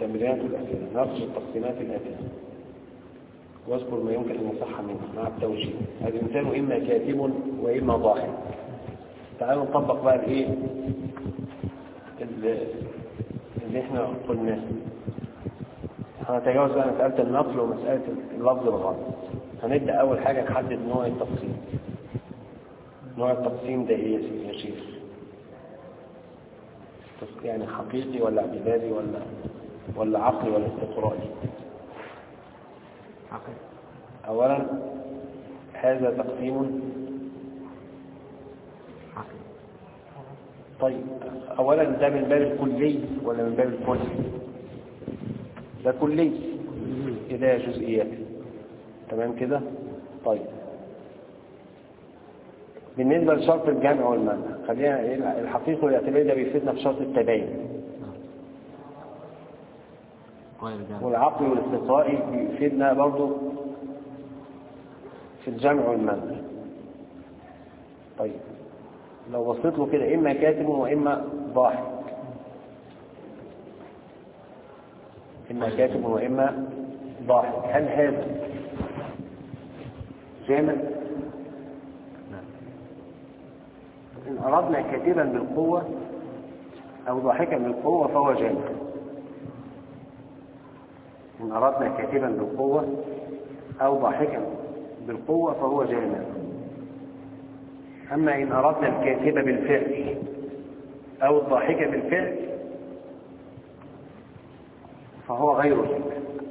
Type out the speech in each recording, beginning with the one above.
التمرينات الأسئلة نرجو التقسيمات الآتية واذكر ما يمكن أن يصح منه مع التوجيه الإنسان إما كاتب وإما ضاحك تعالوا نطبق بقى الإيه اللي اللي احنا قلناه هنتجاوز بقى مسألة النقل ومسألة اللفظ الغلط هنبدأ أول حاجة نحدد نوع التقسيم نوع التقسيم ده إيه يا سيدي يا شيخ يعني حقيقي ولا اعتباري ولا ولا عقلي ولا استقرائي عقل أولا هذا تقسيم عقل طيب أولا ده من باب الكلي ولا من باب الكل ده كلي كده جزئيات تمام كده طيب بالنسبة لشرط الجمع والمنع خلينا إيه الحقيقة والاعتباري ده بيفيدنا في شرط التباين قال الجامع والعقل والاستقرائي بيفيدنا برضو في الجمع والمنع طيب لو بصيت له كده إما كاتب وإما ضاحك إما كاتب وإما ضاحك هل هذا جامع لا إن أردنا كاتبا بالقوة أو ضاحكا بالقوة فهو جامع إن أردنا كاتبا بالقوة أو ضاحكا بالقوة فهو جامع أما إن أردنا الكاتب بالفعل أو الضاحك بالفعل فهو غير جامع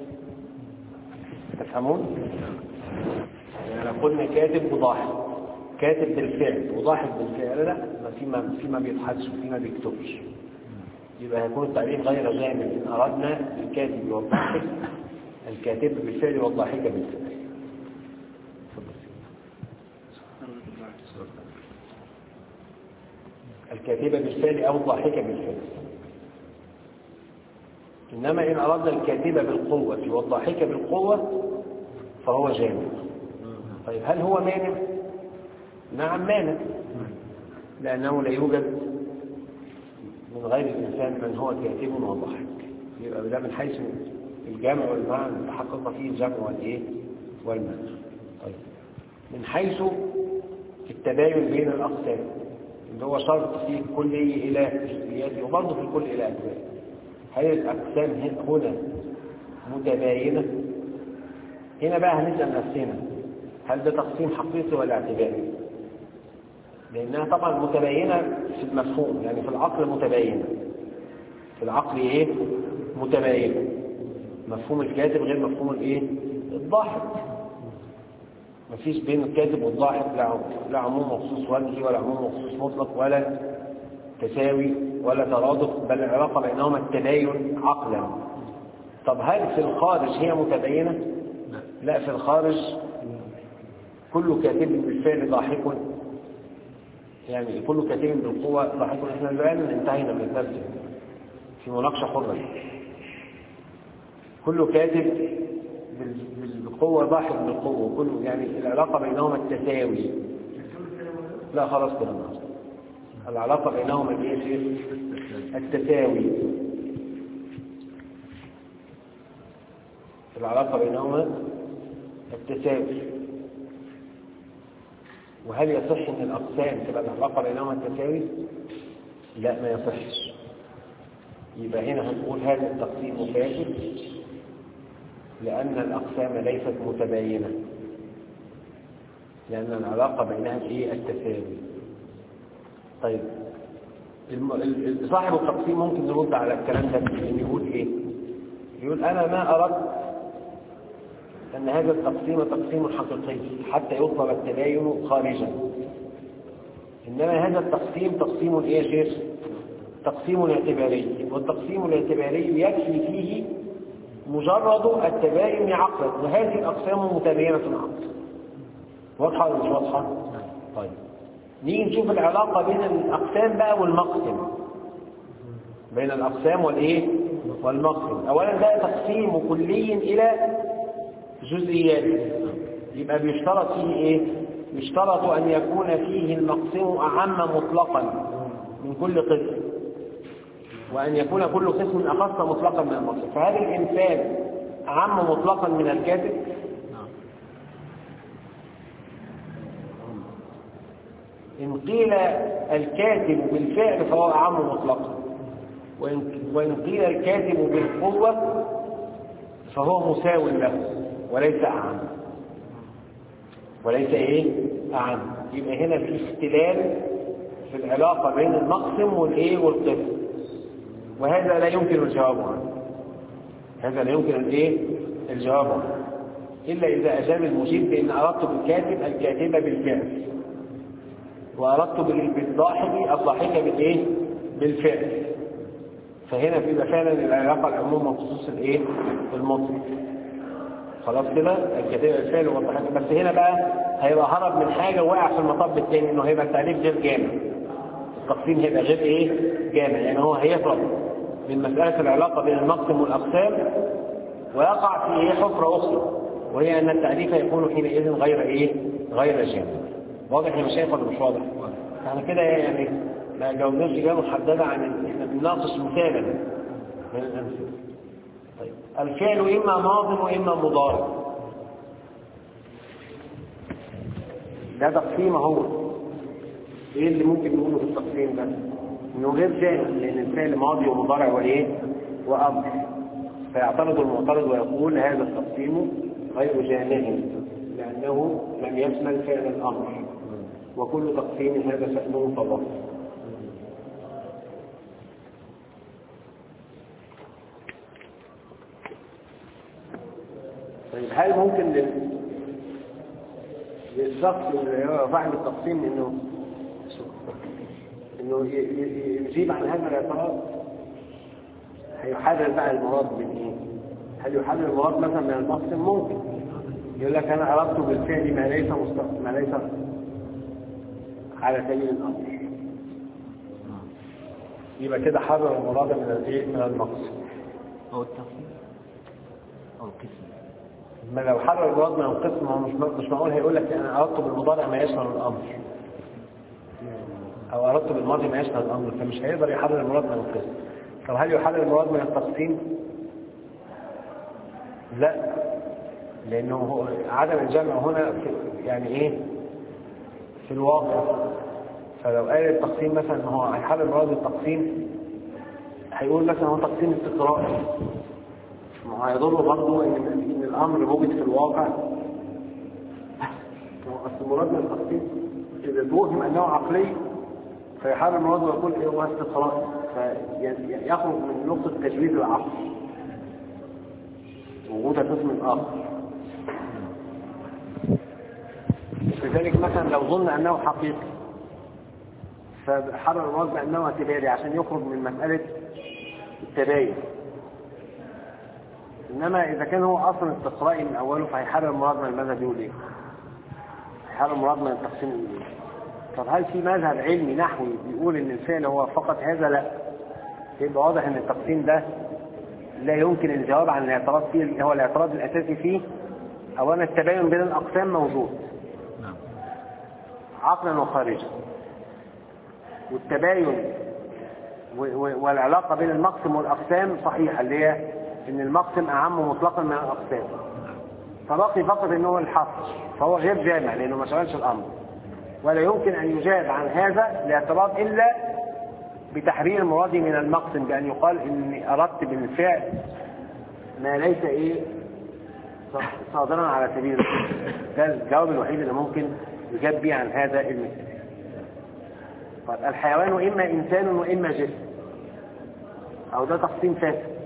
تفهمون؟ يعني لو قلنا كاتب وضاحك كاتب بالفعل وضاحك بالفعل لا ما في ما في ما بيضحكش وفي ما بيكتبش يبقى هيكون التعريف غير جامع إن أردنا الكاتب والضاحك الكاتب بالفعل والضاحك بالفعل الكاتبة بالفعل أو الضاحكة بالفعل إنما إن أردنا الكاتبة بالقوة والضاحكة بالقوة فهو جامع طيب هل هو مانع؟ نعم مانع لأنه لا يوجد من غير الإنسان من هو كاتب وضاحك يبقى ده من حيث الجمع والمعنى تحقق فيه الجمع والإيه؟ والمعنى طيب من حيث التباين بين الأقسام اللي هو شرط في كل إلى جزئياته وبرضه في كل إلى أجزاء هل الأقسام هنا متباينة؟ هنا بقى هنسأل نفسنا هل ده تقسيم حقيقي ولا اعتباري؟ لأنها طبعا متباينة في المفهوم يعني في العقل متباينة في العقل إيه؟ متباينة مفهوم الكاتب غير مفهوم الإيه؟ الضاحك مفيش بين الكاتب والضاحك لا لا عموم مخصوص وجهي ولا عموم مخصوص مطلق ولا تساوي ولا ترادف بل العلاقة بينهما التباين عقلا طب هل في الخارج هي متباينة؟ لا لا في الخارج كل كاتب بالفعل ضاحك يعني كل كاتب بالقوة ضاحك احنا الآن انتهينا من الدرس في مناقشة حرة كل كاتب بال- بالقوة ضاحك بالقوة كله يعني العلاقة بينهما التساوي لا خلاص كده خلاص. العلاقة بينهما الايه يا شيخ؟ التساوي العلاقة بينهما التساوي وهل يصح ان الاقسام تبقى العلاقة بينهما التساوي لا ما يصحش يبقى هنا هنقول هذا التقسيم فاسد لأن الأقسام ليست متباينة لأن العلاقة بينها إيه التساوي طيب الم... ال- ال- صاحب التقسيم ممكن يرد على الكلام ده بإن يقول إيه يقول أنا ما أردت أن هذا التقسيم تقسيم حقيقي حتى يطلب التباين خارجا إنما هذا التقسيم تقسيم إيه يا شيخ تقسيم اعتباري والتقسيم الاعتباري يكفي فيه مجرد التباين عقلا وهذه الأقسام متباينة عقلا واضحة ولا مش واضحة؟ طيب نيجي نشوف العلاقة بين الأقسام بقى والمقسم بين الأقسام والإيه؟ والمقسم أولا ده تقسيم كلي إلى جزئيات يبقى بيشترط فيه إيه؟ يشترط أن يكون فيه المقسم أعم مطلقا من كل قسم وأن يكون كل قسم أخص مطلقا من المقصد فهل الإنسان أعم مطلقا من الكاتب نعم إن قيل الكاتب بالفعل فهو أعم مطلقا وإن وإن قيل الكاتب بالقوة فهو مساو له وليس أعم وليس إيه أعم يبقى هنا في اختلال في العلاقة بين المقسم والإيه والقسم وهذا لا يمكن الجواب عنه هذا لا يمكن الإيه الجواب عنه إلا إذا أجاب المجيب بأن أردت بالكاتب الكاتبة بالفعل وأردت بال- بالضاحك الضاحكة بالإيه بالفعل فهنا بيبقى فعلا العلاقة العموم وخصوص الإيه المطلق خلاص كده الكتابة الفعل والضحك بس هنا بقى هيبقى هرب من حاجة وقع في المطب الثاني انه هيبقى التعريف غير جامع التقسيم هيبقى غير ايه جامع يعني هو هيهرب من مسألة العلاقة بين المقسم والأقسام ويقع في ايه حفرة أخرى وهي أن التعريف يكون حينئذ غير ايه غير جامع واضح يا مشايخ ولا مش واضح؟ احنا كده يعني ما جاوبناش إجابة محددة عن ال- احنا بنناقش مثالا من الأمثلة طيب الفعل إما ماض وإما مضارع ده تقسيم اهو ايه اللي ممكن نقوله في التقسيم ده انه غير جامع لان الفعل ماضي ومضارع وايه وامر فيعترض المعترض ويقول هذا التقسيم غير جامع لانه لم يشمل فعل الامر وكل تقسيم هذا شأنه طلاق طيب هل ممكن لل- للشخص اللي هو فاهم التقسيم انه انه ي- ي- يجيب عن هذا الاعتراض هيحرر بقى المراد من ايه؟ هل يحرر المراد مثلا من المقسم ممكن يقول لك انا اردت بالفعل ما ليس مست... ما ليس على سبيل الامر يبقى كده حرر المراد من الايه؟ من المقسم أو التقسيم أو القسم ما لو حرر المراد من القسم هو مش مش معقول هيقول لك انا اردت بالمضارع ما يشمل الامر او اردت بالماضي ما يشمل الامر فمش هيقدر يحرر المراد من القسم طب هل يحرر المراد من التقسيم لا لانه هو عدم الجمع هنا في يعني ايه في الواقع فلو قال التقسيم مثلا هو هيحرر المراد من التقسيم هيقول مثلا هو تقسيم استقرائي ما هو هيضر برضه ان ان الامر موجود في الواقع هو اصل المراد من التقسيم اذا توهم انه عقلي فيحرر المراد ويقول ايه هو استقرائي فيخرج من نقطه تجويز العقل وجود قسم اخر لذلك مثلا لو ظن انه حقيقي فحرر المراد بانه اعتباري عشان يخرج من مساله التباين انما اذا كان هو اصلا استقرائي من اوله فهيحرر المراد من المذهب يقول ايه هيحرر المراد من التقسيم يقول ايه طب هل في مذهب علمي نحوي بيقول ان الفعل هو فقط هذا لا يبقى واضح ان التقسيم ده لا يمكن الجواب عن الاعتراض فيه اللي هو الاعتراض الاساسي فيه اولا التباين بين الاقسام موجود نعم عقلا وخارجا والتباين و- و- والعلاقة بين المقسم والأقسام صحيحة اللي هي إن المقسم أعم مطلقا من الأقسام فبقي فقط إن هو الحصر فهو غير جامع لأنه ما شغلش الأمر ولا يمكن أن يجاب عن هذا الاعتراض إلا بتحرير المراد من المقسم بأن يقال إني أردت بالفعل ما ليس إيه صادرا على سبيل القسم. ده الجواب الوحيد اللي ممكن يجاب به عن هذا المثال طيب الحيوان إما إنسان وإما جسم أو ده تقسيم فاسد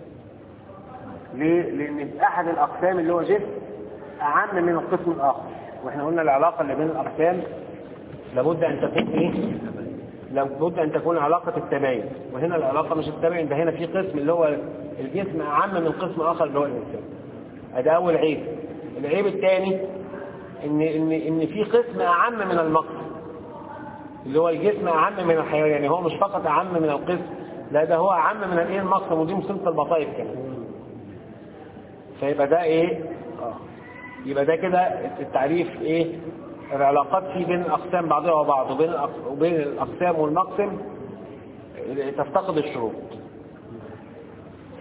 ليه؟ لأن أحد الأقسام اللي هو جسم أعم من القسم الآخر وإحنا قلنا العلاقة اللي بين الأقسام لابد أن تكون إيه؟ لابد أن تكون علاقة التباين وهنا العلاقة مش التباين ده هنا في قسم اللي هو الجسم أعم من قسم آخر اللي هو الإنسان ده أول عيب العيب الثاني إن إن إن في قسم أعم من المقسم اللي هو الجسم أعم من الحيوان يعني هو مش فقط أعم من القسم لا ده هو أعم من الإيه المقسم ودي مصيبة البطايق كمان فيبقى ده إيه آه. يبقى ده كده التعريف إيه العلاقات في بين الأقسام بعضها وبعض وبين الأق- وبين الأقسام والمقسم تفتقد الشروط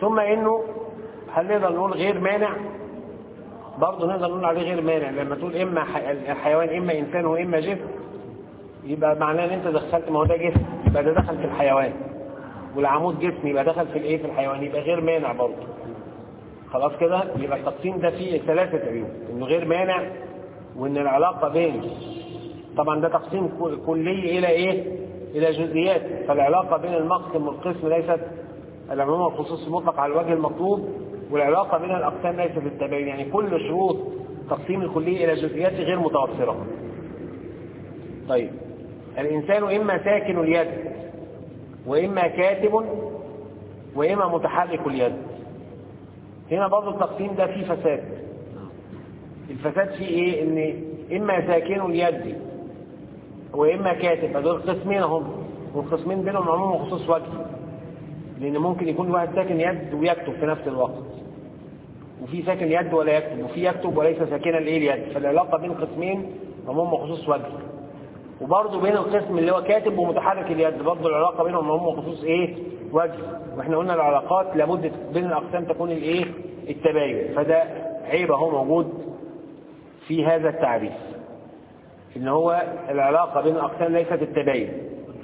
ثم انه هل نقدر نقول غير مانع برضه نقدر نقول عليه غير مانع لما تقول اما ح- الحيوان اما انسان واما جسم يبقى معناه ان انت دخلت ما هو ده جسم يبقى ده دخل في الحيوان والعمود جسم يبقى دخل في الايه في الحيوان يبقى غير مانع برضه خلاص كده يبقى التقسيم ده فيه ثلاثة عيوب انه غير مانع وان العلاقة بين طبعا ده تقسيم كل- كلي الى ايه الى جزئيات فالعلاقة بين المقسم والقسم ليست العموم والخصوص المطلق على الوجه المطلوب والعلاقة بين الاقسام ليست بالتباين يعني كل شروط تقسيم الكلي الى جزئيات غير متوفرة طيب الانسان اما ساكن اليد واما كاتب واما متحرك اليد هنا برضه التقسيم ده فيه فساد الفساد فيه ايه ان اما ساكن اليد واما كاتب دول قسمين هم والقسمين بينهم عموم وخصوص وجه لان ممكن يكون واحد ساكن يد ويكتب في نفس الوقت وفي ساكن يد ولا يكتب وفي يكتب وليس ساكنا الايه اليد فالعلاقه بين قسمين عموم وخصوص وجه وبرضه بين القسم اللي هو كاتب ومتحرك اليد برضه العلاقه بينهم عموم وخصوص ايه وجه واحنا قلنا العلاقات لابد بين الاقسام تكون الايه التباين فده عيب اهو موجود في هذا التعريف ان هو العلاقه بين الاقسام ليست التباين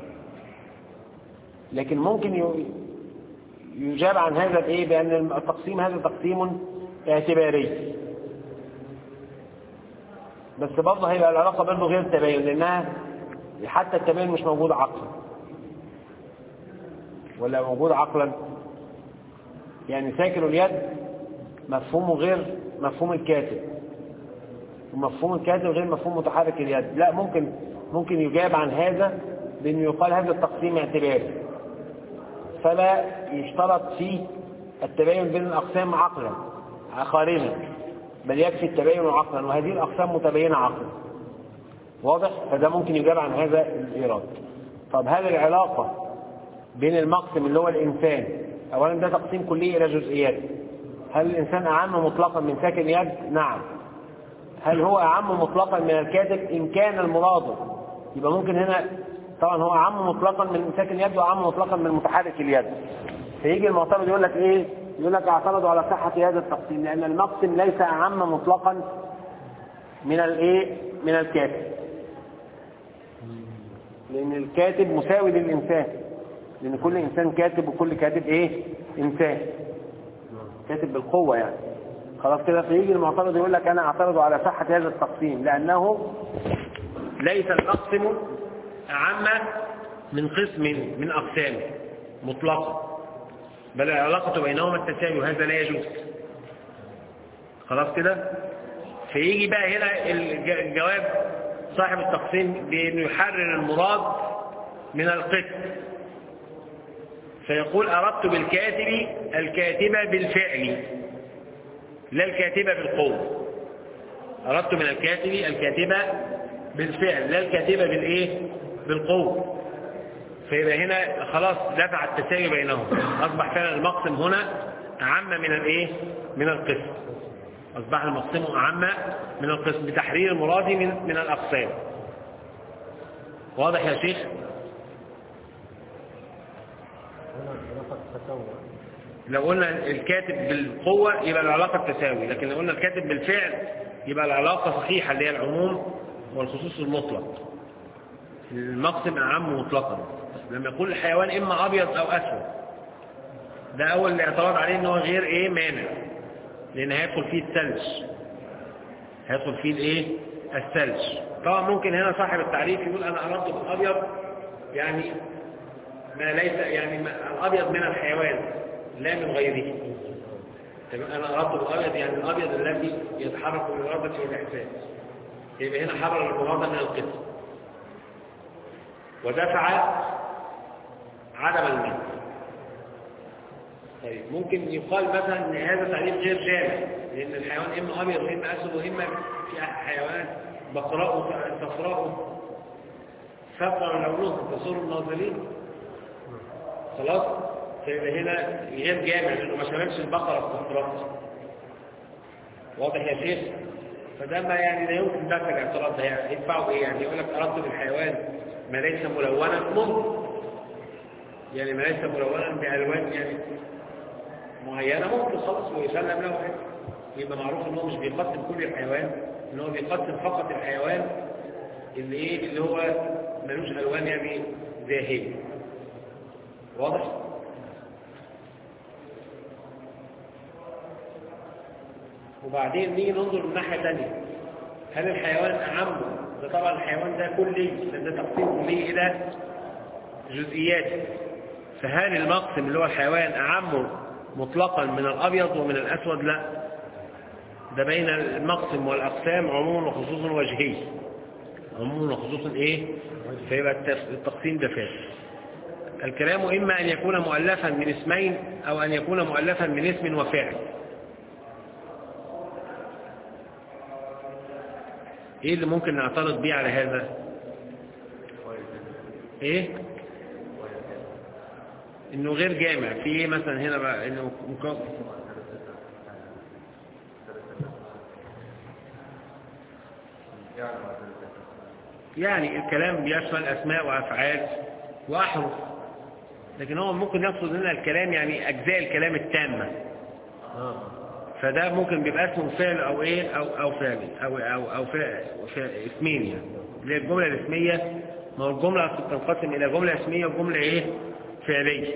لكن ممكن ي- يجاب عن هذا بايه بان التقسيم هذا تقسيم اعتباري بس برضه هيبقى العلاقه بينه غير التباين لانها حتى التباين مش موجود عقلا ولا موجود عقلا يعني ساكن اليد مفهومه غير مفهوم الكاتب ومفهوم الكاتب غير مفهوم متحرك اليد لا ممكن ممكن يجاب عن هذا بأنه يقال هذا التقسيم اعتباري فلا يشترط فيه التباين بين الأقسام عقلا خارجا بل يكفي التباين عقلا وهذه الأقسام متبينة عقلا واضح فده ممكن يجاب عن هذا الإيراد طب هل العلاقة بين المقسم اللي هو الإنسان أولا ده تقسيم كلي إلى جزئيات هل الإنسان أعم مطلقا من ساكن يد نعم هل هو أعم مطلقا من الكاتب إن كان المراد يبقى ممكن هنا طبعا هو أعم مطلقا من ساكن يد وأعم مطلقا من متحرك اليد فيجي المعترض يقول لك إيه يقول لك اعترضوا على صحة هذا التقسيم لأن المقسم ليس أعم مطلقا من الإيه من الكاتب لأن الكاتب مساوي للإنسان لأن كل إنسان كاتب وكل كاتب إيه إنسان كاتب بالقوة يعني خلاص كده فيجي المعترض يقول لك أنا أعترض على صحة هذا التقسيم لأنه ليس المقسم أعم من قسم من أقسامه مطلقا بل العلاقة بينهما التساوي وهذا لا يجوز خلاص كده فيجي بقى هنا الج- الجواب صاحب التقسيم بأنه يحرر المراد من القسم فيقول أردت بالكاتب الكاتبة بالفعل لا الكاتبة بالقوة أردت من الكاتب الكاتبة بالفعل لا الكاتبة بالإيه بالقوة فيبقى هنا خلاص دفع التساوي بينهم أصبح فعلا المقسم هنا أعم من الإيه من القسم أصبح المقسم أعم من القسم بتحرير المراد من من الأقسام واضح يا شيخ لو قلنا الكاتب بالقوة يبقى العلاقة التساوي لكن لو قلنا الكاتب بالفعل يبقى العلاقة صحيحة اللي هي العموم والخصوص المطلق المقسم أعم مطلقا لما يقول الحيوان إما أبيض أو أسود ده أول الاعتراض عليه إن هو غير إيه مانع لأن هيدخل فيه الثلج هيدخل فيه الإيه الثلج طبعا ممكن هنا صاحب التعريف يقول أنا أردت بالأبيض يعني ما ليس يعني ما الأبيض من الحيوان لا من غيره تمام أنا أردت بالأبيض يعني الأبيض الذي يتحرك بالإرادة والإحساس يبقى هنا حرر المراد من القسم ودفع عدم المثل طيب ممكن يقال مثلا ان هذا تعريف غير جامع لان الحيوان اما ابيض واما اسود واما في حيوانات بقراء صفراء صفرا لونها تصور الناظرين خلاص فيبقى هنا غير جامع لانه ما شملش البقره الصفراء واضح يا شيخ فده ما يعني لا يمكن دفع الاعتراض ده يعني يدفعوا بايه يعني يقول لك اردت بالحيوان ما ليس ملونا ممكن يعني ما ليس ملونا بألوان يعني معينة ممكن خلاص ويسلم له واحد يبقى معروف ان هو مش بيقسم كل الحيوان ان هو بيقسم فقط الحيوان اللي ايه اللي هو ملوش الوان يعني ذاهية واضح وبعدين نيجي ننظر من ناحية تانية هل الحيوان أعم ده طبعا الحيوان ده كلي لأن ده تقسيم كلي إلى جزئيات فهل المقسم اللي هو الحيوان أعم مطلقا من الأبيض ومن الأسود لا ده بين المقسم والأقسام عموم وخصوص وجهي عموم وخصوص إيه فيبقى التف- التقسيم ده فاسد الكلام إما أن يكون مؤلفا من اسمين أو أن يكون مؤلفا من اسم وفعل ايه اللي ممكن نعترض بيه على هذا ايه انه غير جامع في ايه مثلا هنا بقى انه مكون يعني الكلام بيشمل اسماء وافعال واحرف لكن هو ممكن يقصد هنا الكلام يعني اجزاء الكلام التامه فده ممكن بيبقى اسمه فعل او ايه او او فعل او او او فعل فعل اسمين يعني اللي هي الجمله الاسميه ما هو الجمله اصلا بتنقسم الى جمله اسميه وجمله ايه فعليه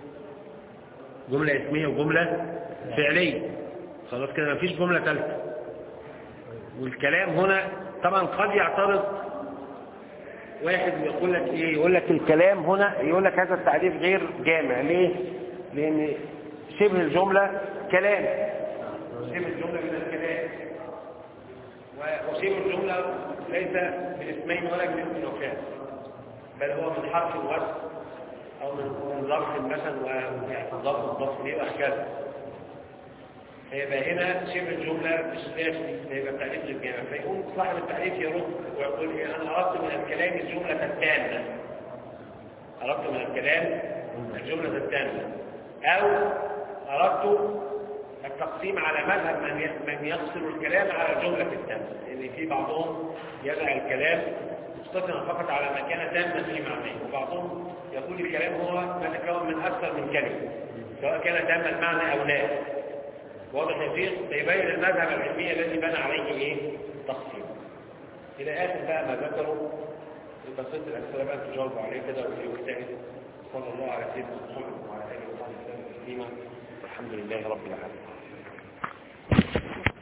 جمله اسميه وجمله فعليه خلاص كده مفيش جمله ثالثه والكلام هنا طبعا قد يعترض واحد يقول لك ايه يقول لك الكلام هنا يقول لك هذا التعريف غير جامع ليه لان شبه الجمله كلام شبه الجملة من الكلام و- وشبه الجملة ليس باسمين ولا باسم وفعل بل هو من حرف الوصف أو من من ظرف مثلا وظرف الضرف ليه وهكذا فيبقى هنا شبه الجملة مش كافي فيبقى التعريف للجامع فيقوم صاحب التعريف يرد ويقول إيه أنا أردت من الكلام الجملة التامة أردت من الكلام الجملة التامة أو أردت التقسيم على مذهب من ي- من يقصر الكلام على الجملة التامة لأن في بعضهم يجعل الكلام مقتصرا فقط على ما كان تاما في معناه وبعضهم يقول الكلام هو ما تكون من أكثر من كلمة سواء كان تاما المعنى أو لا واضح يا شيخ فيبين المذهب العلمي الذي بنى عليه ايه تقسيم إلى آخر بقى ما ذكروا يبقى ست الأسئلة بقى تجاوبوا عليه كده ويجتهد صلى الله على سيدنا محمد وعلى آله وصحبه وسلم تسليما والحمد لله رب العالمين